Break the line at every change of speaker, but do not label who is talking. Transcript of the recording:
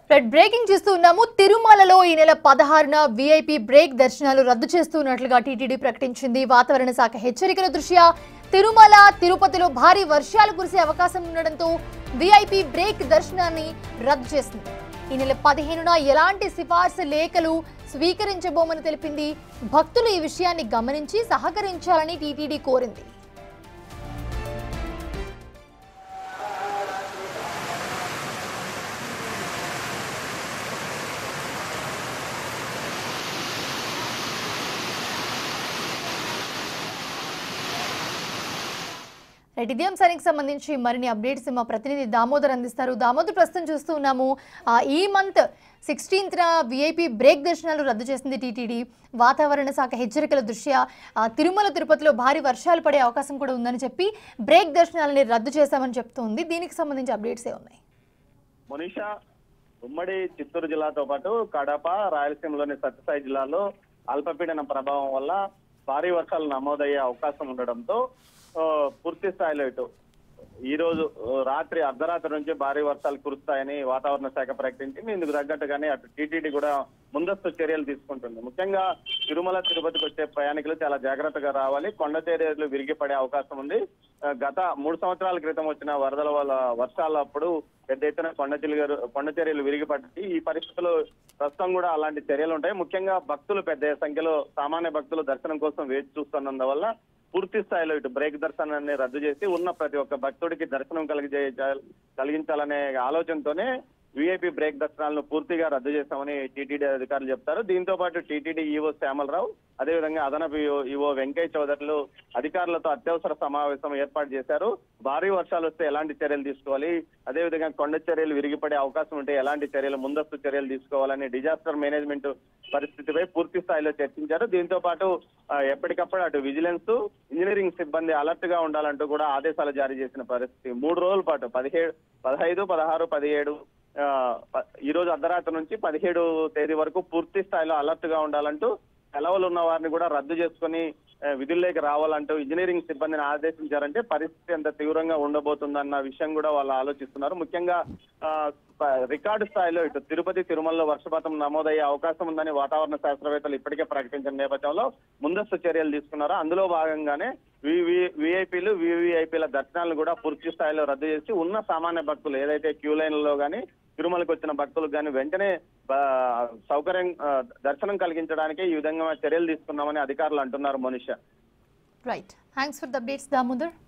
red breaking చూస్తూ ఉన్నాము తిరుమలలో ఈ నెల పదహారున విఐపి బ్రేక్ దర్శనాలు రద్దు చేస్తున్నట్లుగా టీటీడీ ప్రకటించింది వాతావరణ శాఖ హెచ్చరికల దృష్ట్యా తిరుమల తిరుపతిలో భారీ వర్షాలు కురిసే అవకాశం ఉండడంతో విఐపి బ్రేక్ దర్శనాన్ని రద్దు చేసింది ఈ నెల పదిహేనున ఎలాంటి సిఫార్సు లేఖలు స్వీకరించబోమని తెలిపింది భక్తులు ఈ విషయాన్ని గమనించి సహకరించాలని టీటీడీ కోరింది రైట్ ఇదే అంశానికి సంబంధించి మరిన్ని అప్డేట్స్ మా ప్రతినిధి దామోదర్ అందిస్తారు దామోదర్ ప్రస్తుతం చూస్తూ ఉన్నాము ఆ, ఈ మంత్ సిక్స్టీన్త్న విఐపి బ్రేక్ దర్శనాలు రద్దు చేసింది టీటీడీ వాతావరణ శాఖ హెచ్చరికల దృష్ట్యా ఆ, తిరుమల తిరుపతిలో భారీ వర్షాలు పడే అవకాశం కూడా ఉందని చెప్పి బ్రేక్ దర్శనాలని రద్దు చేశామని చెప్తోంది దీనికి సంబంధించి అప్డేట్స్ ఏ ఉన్నాయి
మనీషా ఉమ్మడి చిత్తూరు జిల్లాతో పాటు కడప రాయలసీమలోని సత్యసాయి జిల్లాలో అల్పపీడన ప్రభావం వల్ల భారీ వర్షాలు నమోదయ్యే అవకాశం ఉండడంతో ఆ, పూర్తి స్థాయిలో ఇటు ఈ రోజు ఆ, రాత్రి అర్ధరాత్రి నుంచి భారీ వర్షాలు కురుస్తాయని వాతావరణ శాఖ ప్రకటించింది ఇందుకు తగ్గట్టుగానే అటు టీటీడీ కూడా ముందస్తు చర్యలు తీసుకుంటుంది ముఖ్యంగా తిరుమల తిరుపతికి వచ్చే ప్రయాణికులు చాలా జాగ్రత్తగా రావాలి కొండ చర్యలు విరిగి పడే అవకాశం ఉంది ఆ, గత మూడు సంవత్సరాల క్రితం వచ్చిన వరదల వల్ల వర్షాలప్పుడు పెద్ద ఎత్తున కొండ చర్యలు కొండ చర్యలు విరిగిపడ్డాయి ఈ పరిస్థితుల్లో ప్రస్తుతం కూడా అలాంటి చర్యలు ఉంటాయి ముఖ్యంగా భక్తులు పెద్ద సంఖ్యలో సామాన్య భక్తులు దర్శనం కోసం వేచి చూస్తున్నందువల్ల పూర్తి స్థాయిలో ఇటు బ్రేక్ దర్శనాన్ని రద్దు చేసి ఉన్న ప్రతి ఒక్క భక్తుడికి దర్శనం కలిగే కలిగించాలనే ఆలోచనతోనే విఐపి బ్రేక్ దర్శనాలను పూర్తిగా రద్దు చేస్తామని టీటీడీ అధికారులు చెప్తారు దీంతో పాటు టీటీడీ ఈవో శ్యామలరావు అదేవిధంగా అదనపు ఈవో- ఈవో వెంకయ్య చౌదరులు అధికారులతో అత్యవసర సమావేశం ఏర్పాటు చేశారు భారీ వర్షాలు వస్తే ఎలాంటి చర్యలు తీసుకోవాలి అదేవిధంగా కొండ చర్యలు విరిగిపడే అవకాశం ఉంటే ఎలాంటి చర్యలు ముందస్తు చర్యలు తీసుకోవాలని డిజాస్టర్ మేనేజ్మెంట్ పరిస్థితిపై పూర్తి స్థాయిలో చర్చించారు దీంతో పాటు ఆ, ఎప్పటికప్పుడు అటు విజిలెన్స్ ఇంజనీరింగ్ సిబ్బంది అలర్ట్ గా ఉండాలంటూ కూడా ఆదేశాలు జారీ చేసిన పరిస్థితి మూడు రోజుల పాటు పదిహేడు పదహైదు పదహారు పదిహేడు ఆ, ప- ఈ రోజు అర్ధరాత్రి నుంచి పదిహేడు తేదీ వరకు పూర్తి స్థాయిలో అలర్ట్ గా ఉండాలంటూ సెలవులు ఉన్న వారిని కూడా రద్దు చేసుకుని ఆ, విధుల్లోకి రావాలంటూ ఇంజనీరింగ్ సిబ్బందిని ఆదేశించారంటే పరిస్థితి ఎంత తీవ్రంగా ఉండబోతుందన్న విషయం కూడా వాళ్ళు ఆలోచిస్తున్నారు ముఖ్యంగా ఆ, ప- రికార్డు స్థాయిలో ఇటు తిరుపతి తిరుమలలో వర్షపాతం నమోదయ్యే అవకాశం ఉందని వాతావరణ శాస్త్రవేత్తలు ఇప్పటికే ప్రకటించిన నేపథ్యంలో ముందస్తు చర్యలు తీసుకున్నారు అందులో భాగంగానే విఐపీలు వివిఐపీల దర్శనాలను కూడా పూర్తి స్థాయిలో రద్దు చేసి ఉన్న సామాన్య భక్తులు ఏదైతే క్యూ లైన్లలో కానీ తిరుమలకు వచ్చిన భక్తులకు కానీ వెంటనే ఆ, సౌకర్యం ఆ, దర్శనం కలిగించడానికి ఈ విధంగా చర్యలు తీసుకున్నామని అధికారులు అంటున్నారు Manisha
right thanks for the updates Damodar